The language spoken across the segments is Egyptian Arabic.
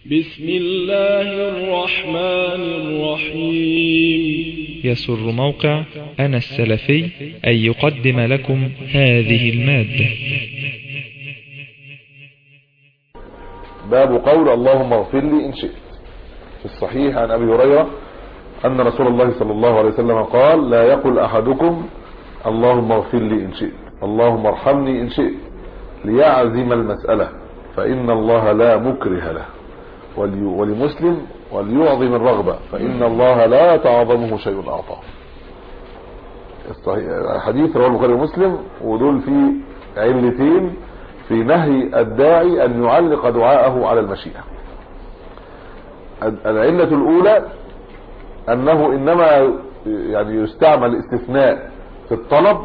بسم الله الرحمن الرحيم يسر موقع أنا السلفي أن يقدم لكم هذه المادة باب قول اللهم اغفر لي إن شئت في الصحيح عن أبي هريرة أن رسول الله صلى الله عليه وسلم قال لا يقل أحدكم اللهم اغفر لي إن شئت اللهم ارحمني إن شئت ليعزم المسألة فإن الله لا مكره له ولي- ولمسلم وليعظم الرغبة فإن الله لا تعظمه شيء أعطاه الصحيح- حديث رواه البخاري ومسلم ودول في علتين في نهي الداعي أن يعلق دعاءه على المشيئة العلة الأولى أنه إنما يعني يستعمل استثناء في الطلب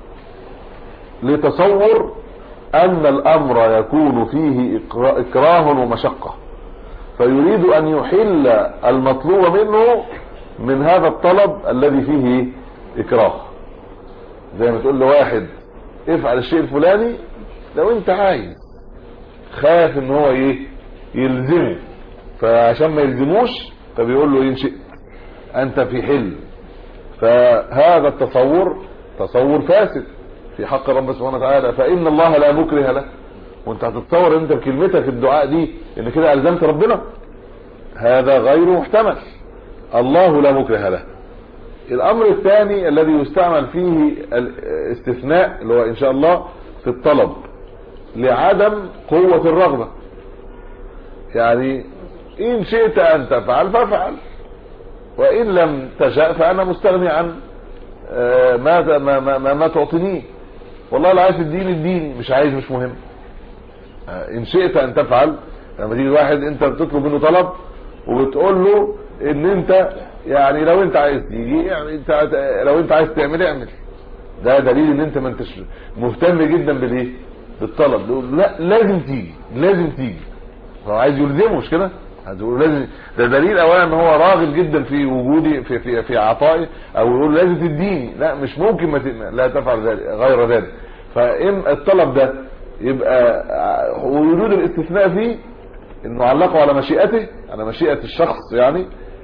لتصور أن الأمر يكون فيه إكرا- إكراه ومشقة فيريد أن يحل المطلوب منه من هذا الطلب الذي فيه إكراه زي ما تقول لواحد افعل الشيء الفلاني لو انت عايز خاف ان هو ايه يلزمه فعشان ما يلزموش فبيقول له ان شئت انت في حل فهذا التصور تصور فاسد في حق رب سبحانه وتعالى فان الله لا مكره له وانت هتتصور انت بكلمتك الدعاء دي ان كده الزمت ربنا هذا غير محتمل الله لا مكره له الامر الثاني الذي يستعمل فيه الاستثناء اللي هو ان شاء الله في الطلب لعدم قوة الرغبة يعني ان شئت ان تفعل فافعل وان لم تشاء فانا مستغني عن آه، ما ما ما, ما, ما تعطينيه والله لا عايز تديني اديني مش عايز مش مهم آه، ان شئت ان تفعل لما تيجي واحد انت بتطلب منه طلب وبتقول له ان انت يعني لو انت عايز تيجي يعني انت لو انت عايز تعمل اعمل ده دليل ان انت ما انتش مهتم جدا بالايه بالطلب تقول لا لازم تيجي لازم تيجي هو عايز يلزمه مش كده هتقول لازم ده دليل اولا ان هو راغب جدا في وجودي في في في عطائي او يقول لازم تديني لا مش ممكن ما ت- لا تفعل ذلك غير ذلك فام الطلب ده يبقى ع- ويريد الاستثناء فيه انه علقه على مشيئته على مشيئة الشخص يعني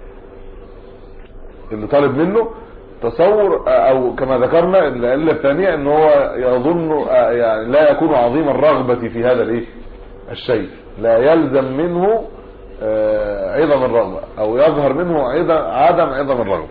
اللي طالب منه تصور او كما ذكرنا العله الثانيه ان هو يظن يعني لا يكون عظيم الرغبه في هذا الايه الشيء لا يلزم منه آه، عظم الرغبه او يظهر منه عظم عدم عظم الرغبه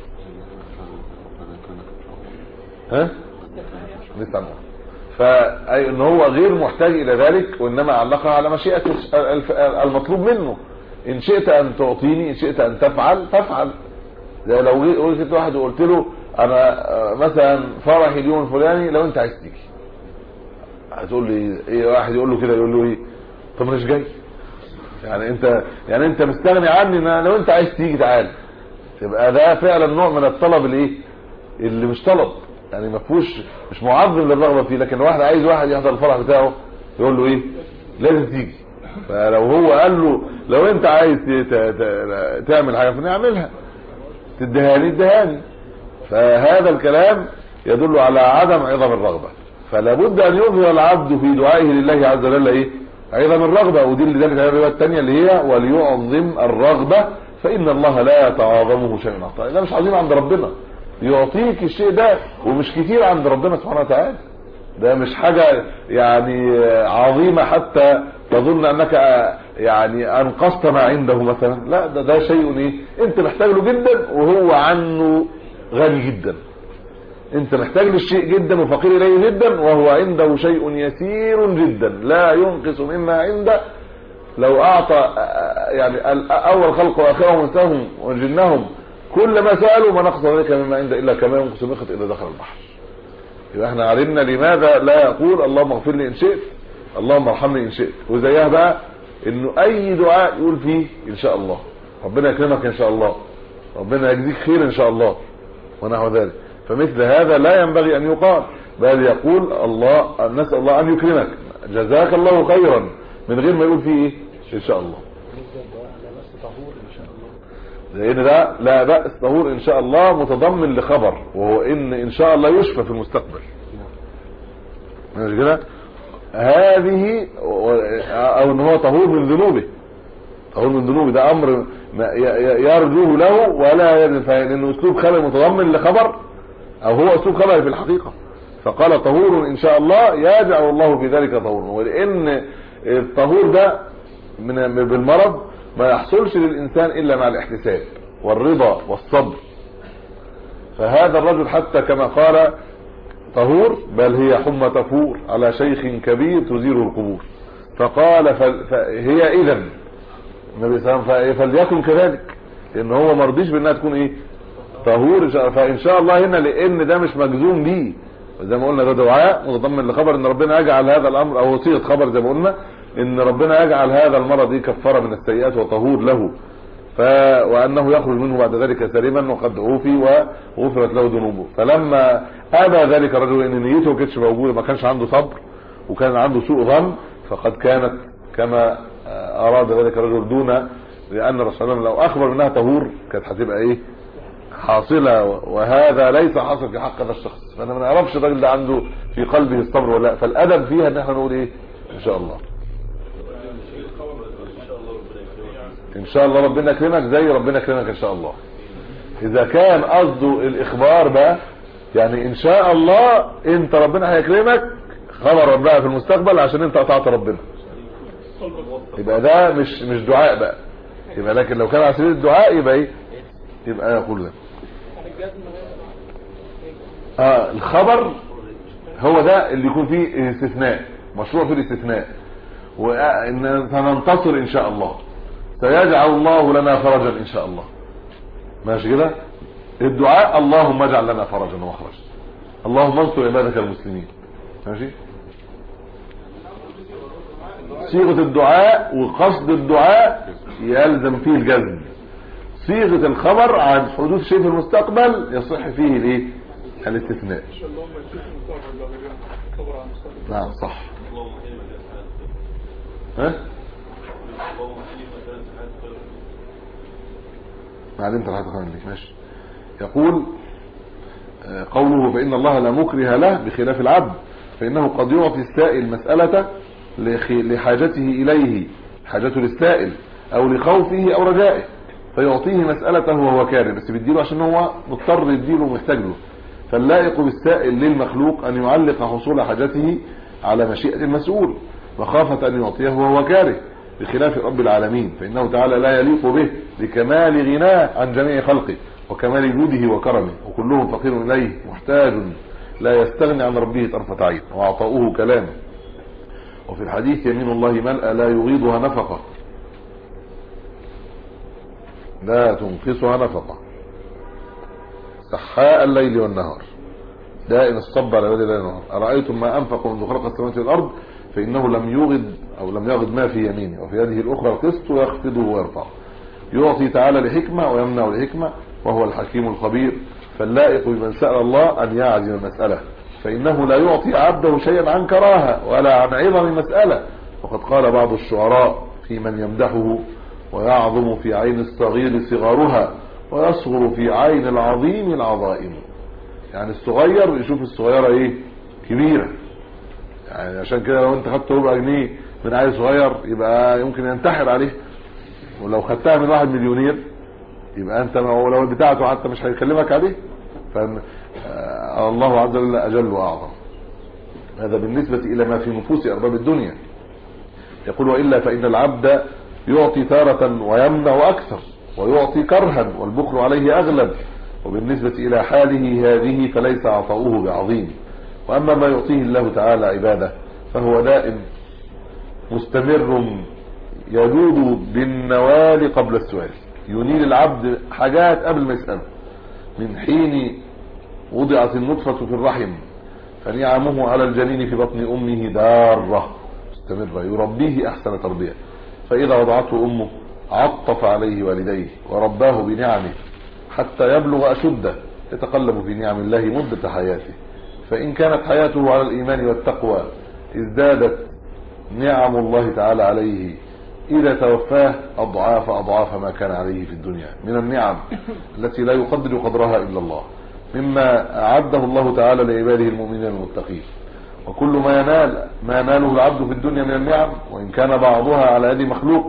ها لسه عنه. فأي ان هو غير محتاج الى ذلك وانما علقها على مشيئه الف- المطلوب منه ان شئت ان تعطيني ان شئت ان تفعل فافعل زي لو جيت قلت واحد وقلت له انا آه، مثلا فرحي اليوم الفلاني لو انت عايز تيجي هتقول لي ايه واحد يقول له كده يقول له ايه طب مش جاي يعني انت يعني انت مستغني عني إن أنا لو انت عايز تيجي تعال تبقى ده فعلا نوع من الطلب الايه اللي مش طلب يعني ما فيهوش مش معظم للرغبه فيه لكن واحد عايز واحد يحضر الفرح بتاعه يقول له ايه لازم تيجي فلو هو قال له لو انت عايز ت- ت- تعمل حاجه فنعملها تدهاني ادهاني فهذا الكلام يدل على عدم عظم الرغبة فلا بد ان يظهر العبد في دعائه لله عز وجل ايه عظم الرغبة ودي لذلك الرواية الثانية اللي هي وليعظم الرغبة فان الله لا يتعاظمه شيء اخطاء ده مش عظيم عند ربنا يعطيك الشيء ده ومش كتير عند ربنا سبحانه وتعالى ده مش حاجة يعني عظيمة حتى تظن انك يعني انقصت ما عنده مثلا لا ده ده شيء ايه انت محتاج له جدا وهو عنه غني جدا انت محتاج للشيء جدا وفقير اليه جدا وهو عنده شيء يسير جدا لا ينقص مما عنده لو اعطى يعني ال- اول خلق واخرهم وانساهم وجنهم كل ما سالوا ما نقص ذلك مما عنده الا كما ينقص المخط اذا دخل البحر يبقى احنا علمنا لماذا لا يقول اللهم اغفر لي ان شئت اللهم ارحمني ان شئت وزيها بقى انه اي دعاء يقول فيه ان شاء الله ربنا يكرمك ان شاء الله ربنا يجزيك خير ان شاء الله ونحو ذلك فمثل هذا لا ينبغي ان يقال بل يقول الله نسال الله ان يكرمك جزاك الله خيرا من غير ما يقول فيه ايه ان شاء الله لان ده لا بأس طهور ان شاء الله متضمن لخبر وهو ان ان شاء الله يشفى في المستقبل مش كده هذه او ان هو طهور من ذنوبه طهور من ذنوبه ده امر ما ي- ي- يرجوه له ولا يرجو لانه اسلوب خبر متضمن لخبر او هو اسلوب خبر في الحقيقه فقال طهور ان شاء الله يجعل الله في ذلك طهورا ولان الطهور ده من بالمرض ما يحصلش للانسان الا مع الاحتساب والرضا والصبر فهذا الرجل حتى كما قال طهور بل هي حمى تفور على شيخ كبير تزيره القبور فقال فل- فهي اذا النبي صلى الله عليه وسلم فليكن كذلك لان هو ما رضيش بانها تكون ايه طهور إن شاء- فان شاء الله هنا لان ده مش مجزوم بيه زي ما قلنا ده دعاء متضمن لخبر ان ربنا يجعل هذا الامر او وصيه خبر زي ما قلنا ان ربنا يجعل هذا المرض دي كفاره من السيئات وطهور له ف وانه يخرج منه بعد ذلك سليما وقد عوفي وغفرت له ذنوبه فلما ابى ذلك الرجل ان نيته ما كانتش موجوده ما كانش عنده صبر وكان عنده سوء ظن فقد كانت كما اراد ذلك الرجل دون لان الرسول صلى الله عليه وسلم لو اخبر انها طهور كانت هتبقى ايه حاصله وهذا ليس حاصل في حق هذا الشخص فانا ما نعرفش الراجل ده عنده في قلبه الصبر ولا لا فالادب فيها ان احنا نقول ايه ان شاء الله ان شاء الله ربنا يكرمك زي ربنا يكرمك ان شاء الله اذا كان قصده الاخبار بقى يعني ان شاء الله انت ربنا هيكرمك خبر ربنا في المستقبل عشان انت قطعت ربنا يبقى ده مش مش دعاء بقى يبقى لكن لو كان على سبيل الدعاء يبقى ايه يبقى يقول ده اه الخبر هو ده اللي يكون فيه استثناء مشروع في الاستثناء وان سننتصر ان شاء الله سيجعل الله لنا فرجا ان شاء الله ماشي كده الدعاء اللهم اجعل لنا فرجا ومخرجا اللهم انصر عبادك المسلمين ماشي صيغه الدعاء وقصد الدعاء يلزم فيه الجزم صيغه الخبر عن حدوث شيء في المستقبل يصح فيه الايه الاستثناء نعم صح ها بعدين انت هتخرج لك ماشي يقول آه، قوله فإن الله لا مكره له بخلاف العبد فإنه قد يعطي السائل مسألة لخ- لحاجته إليه حاجته للسائل أو لخوفه أو رجائه فيعطيه مسألته وهو كاره بس بيديله عشان هو مضطر يديله ومحتاج له فاللائق بالسائل للمخلوق أن يعلق حصول حاجته على مشيئة المسؤول مخافة أن يعطيه وهو كاره بخلاف رب العالمين فإنه تعالى لا يليق به لكمال غناه عن جميع خلقه وكمال جوده وكرمه وكلهم فقير إليه محتاج لا يستغني عن ربه طرفة عين وعطاؤه كلامه وفي الحديث يمين الله ملأ لا يغيضها نفقة لا تنقصها نفقة سحاء الليل والنهار دائم الصب على الليل والنهار أرأيتم ما أنفق منذ خلق السماوات والأرض فإنه لم يغض أو لم يغض ما في يمينه وفي يده الأخرى القسط ويخفضه ويرفعه يعطي تعالى لحكمة ويمنع لحكمة وهو الحكيم الخبير فاللائق بمن سأل الله أن يعزم المسألة فإنه لا يعطي عبده شيئا عن كراهة ولا عن عظم مسألة وقد قال بعض الشعراء في من يمدحه ويعظم في عين الصغير صغارها ويصغر في عين العظيم العظائم يعني الصغير يشوف الصغيرة ايه كبيرة يعني عشان كده لو انت خدت ربع جنيه من عيل صغير يبقى يمكن ينتحر عليه ولو خدتها من واحد مليونير يبقى انت لو بتاعته حتى مش هيكلمك عليه فالله عز وجل اجل واعظم هذا بالنسبة الى ما في نفوس ارباب الدنيا يقول والا فان العبد يعطي تارة ويمنع اكثر ويعطي كرها والبخل عليه اغلب وبالنسبة الى حاله هذه فليس عطاؤه بعظيم واما ما يعطيه الله تعالى عباده فهو دائم مستمر يجود بالنوال قبل السؤال ينيل العبد حاجات قبل ما يسأله من حين وضعت النطفة في الرحم فنعمه على الجنين في بطن أمه دارة مستمرة يربيه أحسن تربية فإذا وضعته أمه عطف عليه والديه ورباه بنعمه حتى يبلغ أشده يتقلب في نعم الله مدة حياته فإن كانت حياته على الإيمان والتقوى ازدادت نعم الله تعالى عليه إذا توفاه أضعاف أضعاف ما كان عليه في الدنيا من النعم التي لا يقدر قدرها إلا الله مما أعده الله تعالى لعباده المؤمنين المتقين وكل ما ينال ما يناله العبد في الدنيا من النعم وإن كان بعضها على يد مخلوق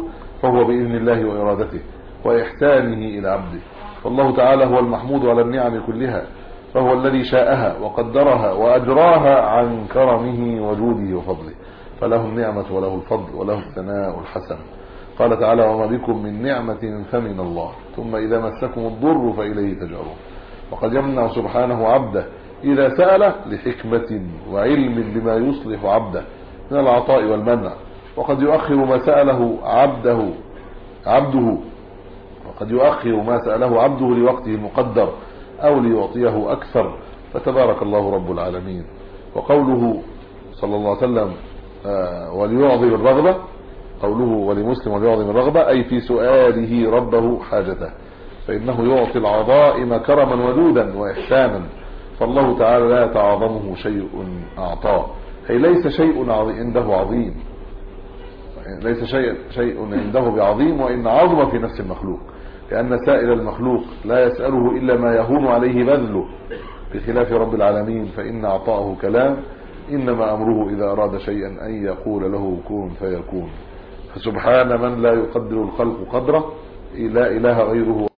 فهو بإذن الله وإرادته وإحسانه إلى عبده فالله تعالى هو المحمود على النعم كلها فهو الذي شاءها وقدرها وأجراها عن كرمه وجوده وفضله فله النعمة وله الفضل وله الثناء الحسن قال تعالى وما بكم من نعمة فمن الله ثم إذا مسكم الضر فإليه تجارون وقد يمنع سبحانه عبده إذا سأل لحكمة وعلم بما يصلح عبده من العطاء والمنع وقد يؤخر ما سأله عبده عبده وقد يؤخر ما سأله عبده لوقته المقدر أو ليعطيه أكثر فتبارك الله رب العالمين وقوله صلى الله عليه وسلم آه وليعظم الرغبة قوله ولمسلم وليعظم الرغبة أي في سؤاله ربه حاجته فإنه يعطي العظائم كرما ودودا وإحسانا فالله تعالى لا يتعاظمه شيء أعطاه أي ليس شيء عنده عظيم ليس شيء شيء عنده بعظيم وإن عظم في نفس المخلوق لأن سائل المخلوق لا يسأله إلا ما يهون عليه بذله بخلاف رب العالمين فإن أعطاه كلام إنما أمره إذا أراد شيئا أن يقول له كون فيكون فسبحان من لا يقدر الخلق قدره لا إله غيره